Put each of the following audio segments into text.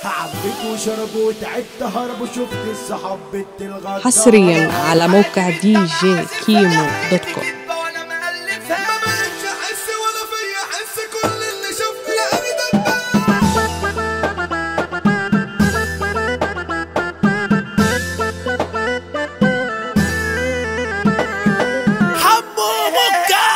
عبيت وشربوا تعبت هربوا شفت الصحاب بنت الغدار حصريا على موقع دي جي كيمو دوت كوم وانا مألفها ما بقتش احس ولا فيا احس كل اللي شفني لقاني دبان حمو مكة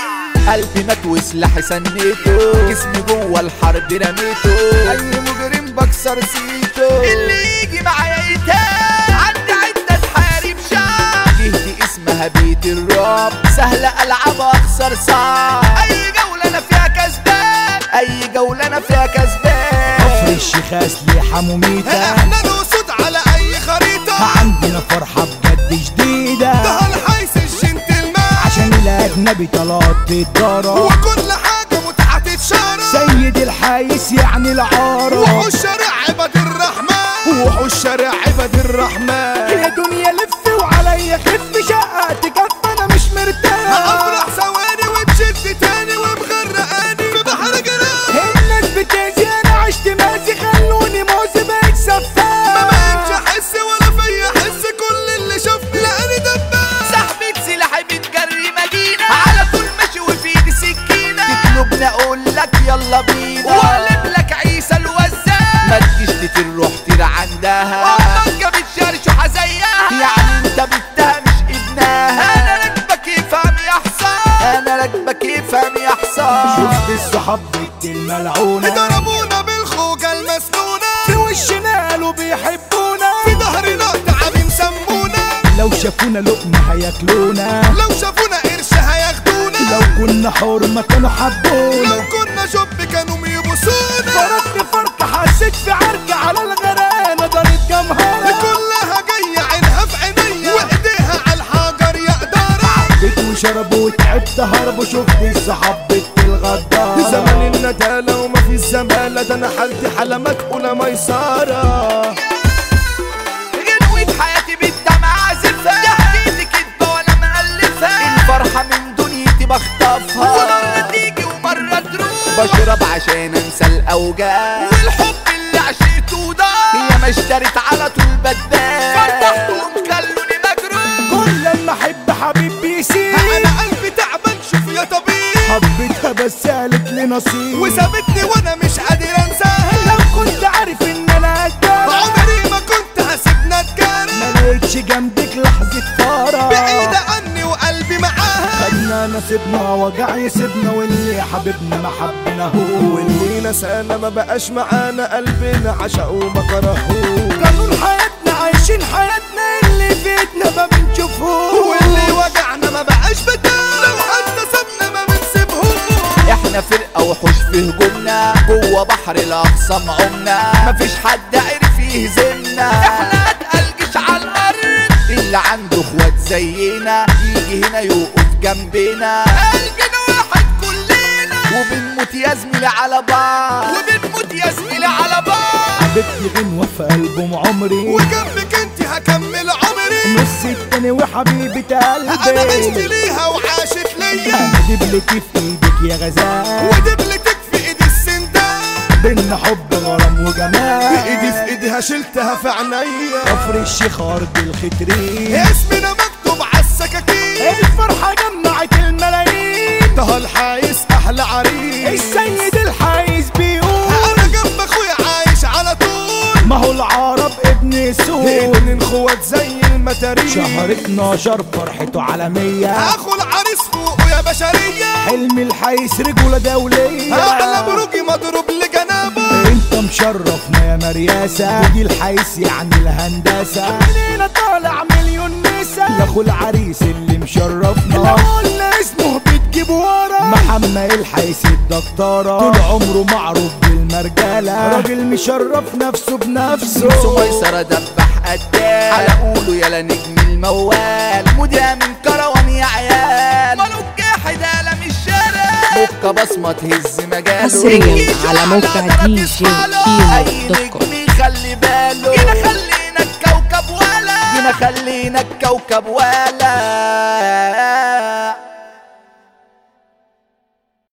قلبي مات وسلاحي سنيته جسمي جوه الحرب رميته اي مجرم بكسر سيته اللي يجي معايا يتاب عندي عدة حارب شاب جهدي اسمها بيت الرعب سهلة العب اخسر صعب اي جولة انا فيها كسبان اي جولة انا فيها كسبان كفر الشيخاس ليه حموميتا احنا الاسود على اي خريطة عندنا فرحة بجد جديدة ده الحيس الجنتلمان عشان الاجنبي طلعت الدارة وكل حاجة متعة تتشارك سيد الحايس يعني العارة وحوش شارع عباد الرحمن وحوش شارع عباد الرحمن يا دنيا لف وعليا خف شقة تكفى انا مش مرتاح افرح ثواني وتشد تاني ومغرقاني في بحر جنان الناس بتأذي انا عشت مازي خلوني موزي بقيت ما سفاح بقتش احس ولا فيا احس كل اللي شافني لقاني دبان سحبة سلاحي بتجري مدينة على طول ماشي وفي ايدي سكينة تطلبني اقول لك يلا بينا واقلب لك عيسى الوزان ما تجيش تروح تير عندها وضجة بتشرشح زيها يعني انت بنتها مش ابنها انا راكبك يفهم يا حصان انا راكبك يفهم يا حصان شفت الصحاب بنت الملعونة ضربونا بالخوجة المسنونة في وشنا قالوا بيحبونا في ظهرنا تعابين سمونا لو شافونا لقمة هياكلونا لو شافونا قرش هياخدونا لو كنا حرمة كانوا حبونا لو كنا شب كانوا يبوسونا فرقت فرقة حسيت في عركة على الغرانة دارت جمهرة كلها جاية عينها في عينيا وايديها على الحجر يا قدارة بيت وشربوا وتعبت هربوا شفت الصحاب بنت الغدارة زمان الندالة وما في الزمالة ده انا حالتي حالة مدقولة ميسارة غنوة حياتي بالدمع عازفها تحديدي كدبة وانا مألفها الفرحة من دنيتي بخطفها ومرة تيجي ومرة تروح بشرب عشان انسى الاوجاع والحب اللي عشقته ده هي ما اشترت على طول بدال فتحتهم خلوني مجروح كل لما احب حبيب بيسيب انا قلبي تعبان شوف يا طبيب حبيتها بس قالت لي نصيب وسابتني وانا مش قادر انساها لو كنت عارف ان انا قدام عمري ما كنت هسيبنا اتجرح ما لقيتش جنبك لحظة فرح بعيدة عني وقلبي معاها خدنا نصيبنا وجع يسيبنا واللي حبيبنا ما حبناهوش واللي نسانا ما بقاش معانا قلبنا عشق وما كرهوش قانون حياتنا عايشين حياتنا اللي في ايدنا ما بنشوفهوش واللي وجعنا ما بقاش بتاع لو حتى سابنا ما بنسيبهوش احنا فرقة وحوش في هجومنا جوه بحر الاقصى عمنا مفيش حد عرف يهزمنا احنا اتقل جيش على الارض اللي عنده اخوات زينا يجي هنا يوقف جنبنا قلبنا واحد كلنا وبنموت يا زميلي على بعض وبنموت يا زميلي على بعض حبيبتي غنوة في قلبهم عمري وجنبك انت هكمل عمري نص التاني وحبيبة انا عشت قلبي ليها وعاشت ليا انا دبلتي في ايدك يا غزال ودبلتك في ايدي السندان بينا حب غرام وجمال بايدي في ايديها شلتها في عينيا كفر الشيخ ارض الخترين اسمنا مكتوب على السكاكين الفرحة جمعت الملايين ده الحايس احلى عريس السيد الحايز بيقول انا جنب اخويا عايش على طول ما هو العرب ابن سود اتنين خوات زي المتاريخ شهر 12 فرحته عالمية اخو العريس فوقه يا بشرية حلم الحيس رجولة دولية اعلى بروجي مضروب لجنابه انت مشرفنا يا مرياسة ودي الحيس يعني الهندسة مننا طالع مليون نسا لاخو العريس اللي مشرفنا لو قلنا اسمه بتجيب ورا محمد الحيس الدكتورة طول عمره معروف بالمرجلة راجل مشرف نفسه بنفسه سميسرة دبح قتال على قوله يلا نجم الموال مذيع من كروان يا عيال ملوك جاحد قلم الشارع بكة بصمة تهز مجاله حصرياً يجيش على موقع على دي جي تصحى له. كيمو أي دوت كوم. نجم يخلي باله جينا خلينا الكوكب ولا جينا خلينا الكوكب ولا